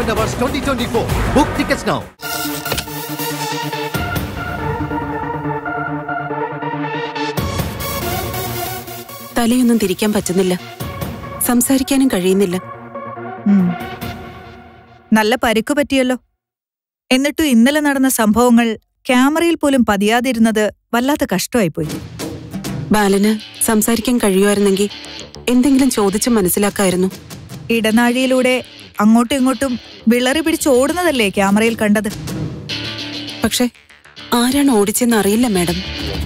Diamond Awards 2024. Book tickets now. തലയൊന്നും തിരിക്കാൻ പറ്റുന്നില്ല സംസാരിക്കാനും കഴിയുന്നില്ല ഉം. നല്ല പരിക്കു പറ്റിയല്ലോ എന്നിട്ടും ഇന്നലെ നടന്ന സംഭവങ്ങൾ ക്യാമറയിൽ പോലും പതിയാതിരുന്നത് വല്ലാത്ത കഷ്ടമായിപ്പോയി ബാലന് സംസാരിക്കാൻ കഴിയുമായിരുന്നെങ്കിൽ എന്തെങ്കിലും ചോദിച്ച് മനസ്സിലാക്കായിരുന്നു ഇടനാഴിയിലൂടെ അങ്ങോട്ടും ഇങ്ങോട്ടും വിളറി പിടിച്ച് ഓടുന്നതല്ലേ ക്യാമറയിൽ കണ്ടത് പക്ഷെ ആരാണ് ഓടിച്ചെന്ന് അറിയില്ല മാഡം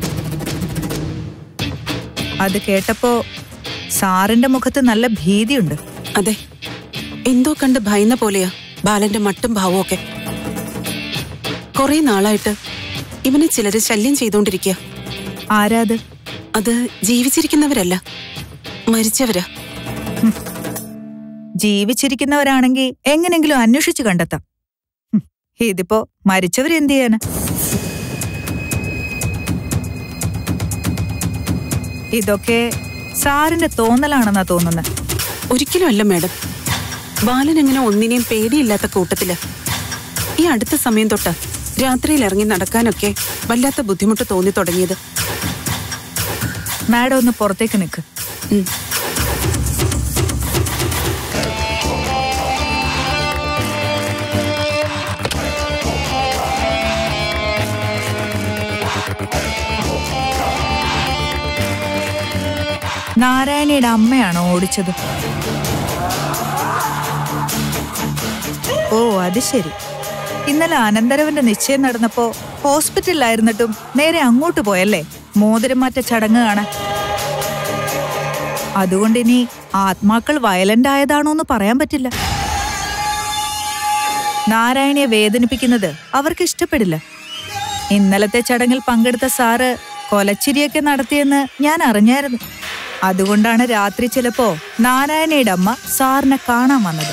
അത് കേട്ടപ്പോ സാറിന്റെ മുഖത്ത് നല്ല ഭീതിയുണ്ട് അതെ എന്തോ കണ്ട് ഭയന്ന പോലെയാ ബാലന്റെ മട്ടും ഭാവവും ഒക്കെ കുറെ നാളായിട്ട് ഇവനെ ചിലര് ശല്യം ചെയ്തുകൊണ്ടിരിക്കുക ആരാത് അത് ജീവിച്ചിരിക്കുന്നവരല്ല മരിച്ചവരാ ജീവിച്ചിരിക്കുന്നവരാണെങ്കിൽ എങ്ങനെങ്കിലും അന്വേഷിച്ചു കണ്ടെത്താം ഹും, ഇതിപ്പോ മരിച്ചവരെന്ത് ചെയ്യാന് ഇതൊക്കെ സാറിന്റെ തോന്നലാണെന്നാ തോന്നുന്നത് ഒരിക്കലും അല്ല മാഡം ബാലൻ അങ്ങനെ ഒന്നിനെയും പേടിയില്ലാത്ത കൂട്ടത്തില് ഈ അടുത്ത സമയം തൊട്ട് രാത്രിയിൽ ഇറങ്ങി നടക്കാനൊക്കെ വല്ലാത്ത ബുദ്ധിമുട്ട് തോന്നി തുടങ്ങിയത് മാഡം ഒന്ന് പുറത്തേക്ക് നിൽക്ക് ഉം. നാരായണിയുടെ അമ്മയാണോ ഓടിച്ചത് ഓ അത് ശരി ഇന്നലെ അനന്തരവന്റെ നിശ്ചയം നടന്നപ്പോ ഹോസ്പിറ്റലിലായിരുന്നിട്ടും നേരെ അങ്ങോട്ട് പോയല്ലേ മോതിരം മാറ്റ ചടങ്ങ് കാണാൻ അതുകൊണ്ട് ഇനി ആത്മാക്കൾ വയലന്റ് ആയതാണോ എന്ന് പറയാൻ പറ്റില്ല നാരായണിയെ വേദനിപ്പിക്കുന്നത് അവർക്ക് ഇഷ്ടപ്പെടില്ല ഇന്നലത്തെ ചടങ്ങിൽ പങ്കെടുത്ത സാറ് കൊലച്ചിരിയൊക്കെ നടത്തിയെന്ന് ഞാൻ അറിഞ്ഞായിരുന്നു അതുകൊണ്ടാണ് രാത്രി ചിലപ്പോ നാരായണിയുടെ അമ്മ സാറിനെ കാണാൻ വന്നത്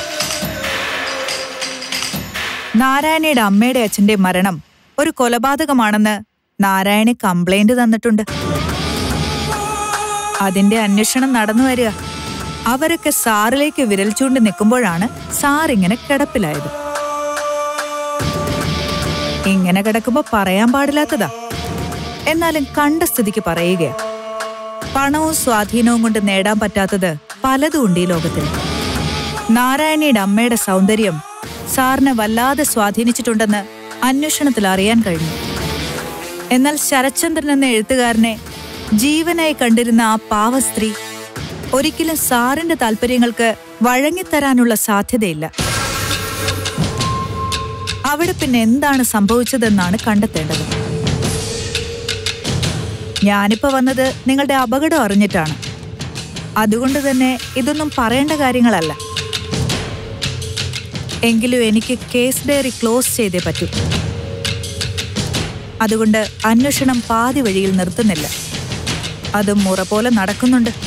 നാരായണിയുടെ അമ്മയുടെ അച്ഛന്റെ മരണം ഒരു കൊലപാതകമാണെന്ന് നാരായണി കംപ്ലൈന്റ് തന്നിട്ടുണ്ട് അതിന്റെ അന്വേഷണം നടന്നു വരിക അവരൊക്കെ സാറിലേക്ക് വിരൽ ചൂണ്ടി നിൽക്കുമ്പോഴാണ് സാർ ഇങ്ങനെ കിടപ്പിലായത് ഇങ്ങനെ കിടക്കുമ്പോ പറയാൻ പാടില്ലാത്തതാ എന്നാലും കണ്ട സ്ഥിതിക്ക് പറയുകയാ പണവും സ്വാധീനവും കൊണ്ട് നേടാൻ പറ്റാത്തത് പലതും ഉണ്ട് ഈ ലോകത്തിൽ നാരായണിയുടെ അമ്മയുടെ സൗന്ദര്യം സാറിനെ വല്ലാതെ സ്വാധീനിച്ചിട്ടുണ്ടെന്ന് അന്വേഷണത്തിൽ അറിയാൻ കഴിഞ്ഞു എന്നാൽ ശരത്ചന്ദ്രൻ എന്ന എഴുത്തുകാരനെ ജീവനായി കണ്ടിരുന്ന ആ പാവ സ്ത്രീ ഒരിക്കലും സാറിന്റെ താല്പര്യങ്ങൾക്ക് വഴങ്ങിത്തരാനുള്ള സാധ്യതയില്ല അവിടെ പിന്നെ എന്താണ് സംഭവിച്ചതെന്നാണ് കണ്ടെത്തേണ്ടത് ഞാനിപ്പോ വന്നത് നിങ്ങളുടെ അപകടം അറിഞ്ഞിട്ടാണ് അതുകൊണ്ട് തന്നെ ഇതൊന്നും പറയേണ്ട കാര്യങ്ങളല്ല എങ്കിലും എനിക്ക് കേസ് ഡയറി ക്ലോസ് ചെയ്തേ പറ്റൂ അതുകൊണ്ട് അന്വേഷണം പാതി വഴിയിൽ നിർത്തുന്നില്ല അത് മുറ പോലെ നടക്കുന്നുണ്ട്